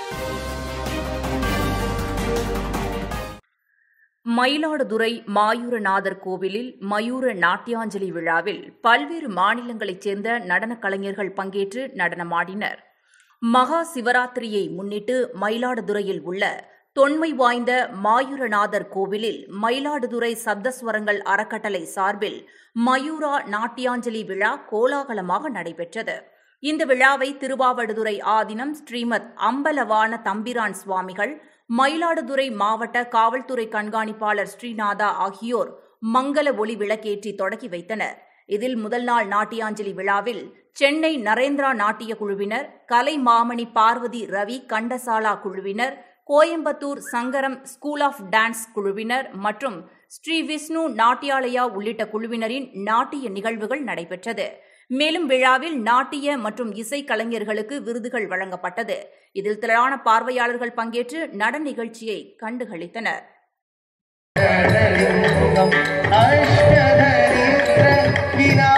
மயிலாடுதுறை மாயூரநாதர் கோவிலில் மயூர நாட்டியாஞ்சலி விழாவில் பல்வேறு மாநிலங்களைச் சேர்ந்த நடனக் கலைஞர்கள் பங்கேற்று நடனமாடினர் மகா சிவராத்திரியை முன்னிட்டு மயிலாடுதுறையில் உள்ள தொன்மை வாய்ந்த மாயூரநாதர் கோவிலில் மயிலாடுதுறை சப்தஸ்வரங்கள் அறக்கட்டளை சார்பில் மயூரா நாட்டியாஞ்சலி விழா கோலாகலமாக நடைபெற்றது இந்த விழாவை திருவாவடுதுறை ஆதீனம் ஸ்ரீமத் அம்பலவான தம்பிரான் சுவாமிகள் மயிலாடுதுறை மாவட்ட காவல்துறை கண்காணிப்பாளர் ஸ்ரீநாதா ஆகியோர் மங்கள ஒளி விளக்கேற்றி தொடங்கி வைத்தனர் இதில் முதல் நாள் நாட்டியாஞ்சலி விழாவில் சென்னை நரேந்திரா நாட்டிய குழுவினர் கலை மாமணி பார்வதி ரவி கண்டசாலா குழுவினர் கோயம்புத்தூர் சங்கரம் ஸ்கூல் ஆஃப் டான்ஸ் குழுவினர் மற்றும் ஸ்ரீ விஷ்ணு நாட்டியாலயா உள்ளிட்ட குழுவினரின் நாட்டிய நிகழ்வுகள் நடைபெற்றது மேலும் விழாவில் நாட்டிய மற்றும் இசை கலைஞர்களுக்கு விருதுகள் வழங்கப்பட்டது இதில் திரளான பார்வையாளர்கள் பங்கேற்று நடன நிகழ்ச்சியை கண்டுகளித்தனர் अष्टधरित्र विना